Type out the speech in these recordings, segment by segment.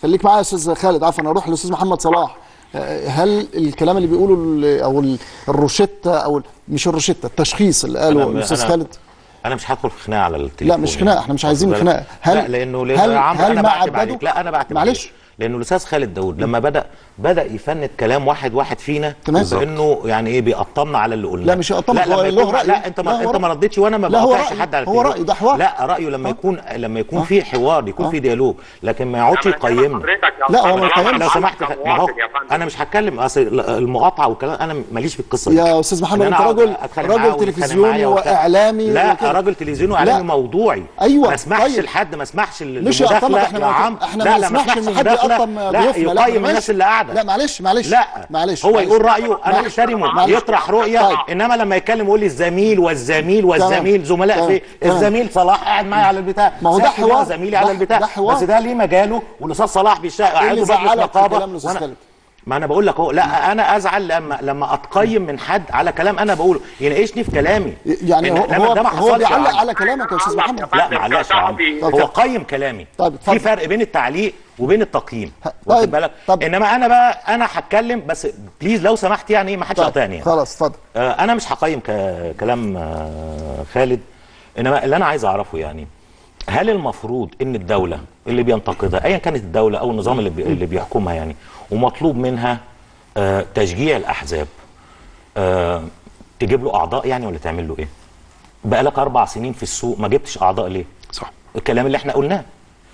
خليك معايا يا استاذ خالد عفوا اروح للاستاذ محمد صلاح آه، هل الكلام اللي بيقوله ال- او ال- الروشته او ال- مش الروشته التشخيص اللي قاله أنا- الاستاذ أنا- خالد انا مش هدخل في خناقه على التليفون لا مش خناقه احنا مش عايزين واخد بالك؟ خناقه هل لا لانه لأن هل يا عمرو هل انا ما بعتب عدده عليك لا انا بعتب معلش عليك لانه الاستاذ خالد داود لما بدا بدا يفند كلام واحد واحد فينا تمام. انه يعني ايه بيقطمنا على اللي قلناه لا مش يقطمك، لا هو لما له يكون رأيه. لا انت لا، ما هو انت ما رأيه. ردتش وانا ما لا، هو بقاطعش رأيه. حد على هو التليفون. رأيه، ده حوار. لا رايه لما يكون لما يكون في حوار يكون في ديالوج لكن ما يقعدش يقيمنا لا، هو ما يقيمش. لو سمحت ما هو انا مش هتكلم اصل المقاطعه والكلام انا ماليش في القصه دي يا أستاذ محمد، إن أنت أنا رجل- أقعد أتخانق معاه رجل ويتخانق تلفزيوني معايا وبتاع. وإعلامي لا وكده. راجل تلفزيوني لا. واعلامي موضوعي أيوة، ما اسمحش طيب. لحد ما اسمحش مش للمداخله يقطمك احنا يا ما عم احنا لا ما لا ما نسمحش اسمحش ان حد مداخله يقطم لا ضيوفنا لا يقيم معلش. الناس اللي قاعده لا معلش معلش لا معلش هو معلش. يقول رايه انا معلش. احترمه معلش. يطرح رؤيه طيب. انما لما يتكلم يقول لي الزميل والزميل والزميل زملاء تمام. في تمام. الزميل صلاح قاعد معايا على البتاع ما هو ده سافر حوار. زميلي ده- على البتاع ده حوار. بس ده ليه مجاله والاستاذ صلاح بيشتغل إيه اللي عنده مجلس زعلك في نقابه كلام الأستاذ وأنا- خالد؟ ما انا بقول لك اهو لا انا ازعل لما لما اتقيم من حد على كلام انا بقوله يناقشني في كلامي يعني إن- هو لما هو, ده ما هو حصلش يا بيعلق عم. على كلامك يا استاذ محمد لا معلش يا عم طب هو قيم كلامي طيب، اتفضل. في فرق بين التعليق وبين التقييم طيب، واخد بالك طب. انما انا بقى انا هتكلم بس بليز لو سمحت يعني ما حدش قاطعني يعني. خلاص اتفضل آه، انا مش هقيم ك- كلام آه، خالد انما اللي انا عايز اعرفه يعني هل المفروض ان الدوله اللي بينتقدها ايا كانت الدوله او النظام اللي, بي اللي بيحكمها يعني ومطلوب منها آه، تشجيع الاحزاب آه، تجيب له اعضاء يعني ولا تعمل له ايه؟ بقالك اربع سنين في السوق ما جبتش اعضاء ليه؟ صح الكلام اللي احنا قلناه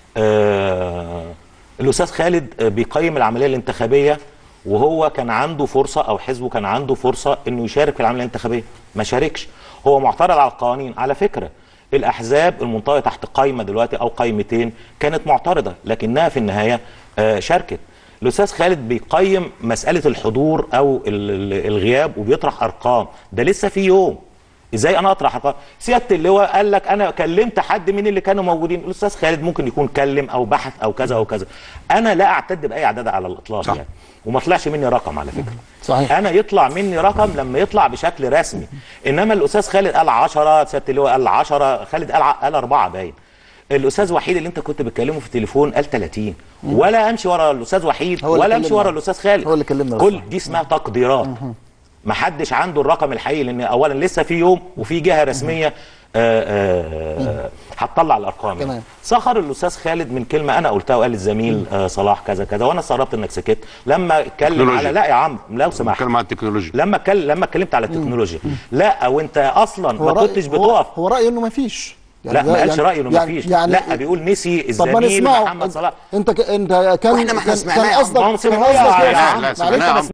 آه الاستاذ خالد آه، بيقيم العمليه الانتخابيه وهو كان عنده فرصه او حزبه كان عنده فرصه انه يشارك في العمليه الانتخابيه ما شاركش هو معترض على القوانين على فكره الاحزاب المنطويه تحت قائمه دلوقتي او قائمتين كانت معترضه لكنها في النهايه آه شاركت الاستاذ خالد بيقيم مساله الحضور او ال- ال- الغياب وبيطرح ارقام ده لسه في يوم ازاي انا اطرح ارقام سياده اللواء قال لك انا كلمت حد من اللي كانوا موجودين الاستاذ خالد ممكن يكون كلم او بحث او كذا او كذا انا لا اعتد باي اعداد على الاطلاق صح. يعني وما طلعش مني رقم على فكره صحيح. انا يطلع مني رقم لما يطلع بشكل رسمي انما الاستاذ خالد قال 10 سياده اللواء قال 10 خالد قال ع- قال 4 باين الاستاذ وحيد اللي انت كنت بتكلمه في التليفون قال 30 ولا امشي ورا الاستاذ وحيد هو اللي ولا امشي كلمنا. ورا الاستاذ خالد هو اللي كلمنا بس. كل دي اسمها تقديرات ما حدش عنده الرقم الحقيقي لان اولا لسه في يوم وفي جهه رسميه آه، آه، آه، هتطلع الارقام يعني. تمام. سخر الاستاذ خالد من كلمه انا قلتها وقال الزميل آه، صلاح كذا كذا وانا استغربت انك سكت لما اتكلم تكنولوجيا. على لا يا عم لو سمحت بتكلم عن التكنولوجيا لما اتكلم لما اتكلمت على التكنولوجيا لا وانت اصلا ما رأي- كنتش هو- بتقف هو رايه انه ما فيش لا ما قالش رايه انه ما يعني- فيش يعني لا بيقول نسي طب ما الزميل نسمعه محمد صلاح انت ك... انت كان واحنا ما احنا كان- سمعناه كان يا عم. قصدك ما هو كان سمعوه قصدك يا إيه؟ عم. لا، معلش سمعناه يا أنا عم.